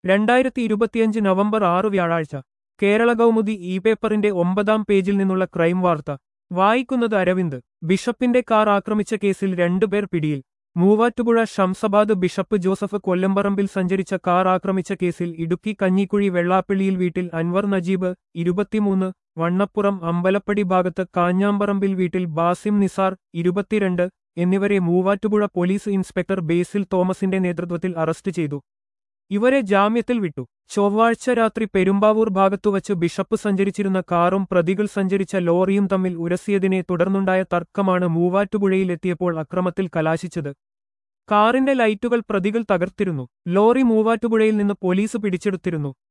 രണ്ടായിരത്തി ഇരുപത്തിയഞ്ച് നവംബർ ആറ് വ്യാഴാഴ്ച കേരള കൗമുദി ഇ പേപ്പറിന്റെ ഒമ്പതാം പേജിൽ നിന്നുള്ള ക്രൈം വാർത്ത വായിക്കുന്നത് അരവിന്ദ് ബിഷപ്പിന്റെ കാർ ആക്രമിച്ച കേസിൽ രണ്ടുപേർ പിടിയിൽ മൂവാറ്റുപുഴ ഷംസബാദ് ബിഷപ്പ് ജോസഫ് കൊല്ലംപറമ്പിൽ സഞ്ചരിച്ച കാർ ആക്രമിച്ച കേസിൽ ഇടുക്കി കഞ്ഞിക്കുഴി വെള്ളാപ്പള്ളിയിൽ വീട്ടിൽ അൻവർ നജീബ് ഇരുപത്തിമൂന്ന് വണ്ണപ്പുറം അമ്പലപ്പടി ഭാഗത്ത് കാഞ്ഞാമ്പറമ്പിൽ വീട്ടിൽ ബാസിം നിസാർ ഇരുപത്തിരണ്ട് എന്നിവരെ മൂവാറ്റുപുഴ പോലീസ് ഇൻസ്പെക്ടർ ബേസിൽ തോമസിന്റെ നേതൃത്വത്തിൽ അറസ്റ്റ് ചെയ്തു ഇവരെ ജാമ്യത്തിൽ വിട്ടു ചൊവ്വാഴ്ച രാത്രി പെരുമ്പാവൂർ ഭാഗത്തുവച്ച് ബിഷപ്പ് സഞ്ചരിച്ചിരുന്ന കാറും പ്രതികൾ സഞ്ചരിച്ച ലോറിയും തമ്മിൽ ഉരസിയതിനെ തുടർന്നുണ്ടായ തർക്കമാണ് മൂവാറ്റുപുഴയിലെത്തിയപ്പോൾ അക്രമത്തിൽ കലാശിച്ചത് കാറിന്റെ ലൈറ്റുകൾ പ്രതികൾ തകർത്തിരുന്നു ലോറി മൂവാറ്റുപുഴയിൽ നിന്ന് പോലീസ് പിടിച്ചെടുത്തിരുന്നു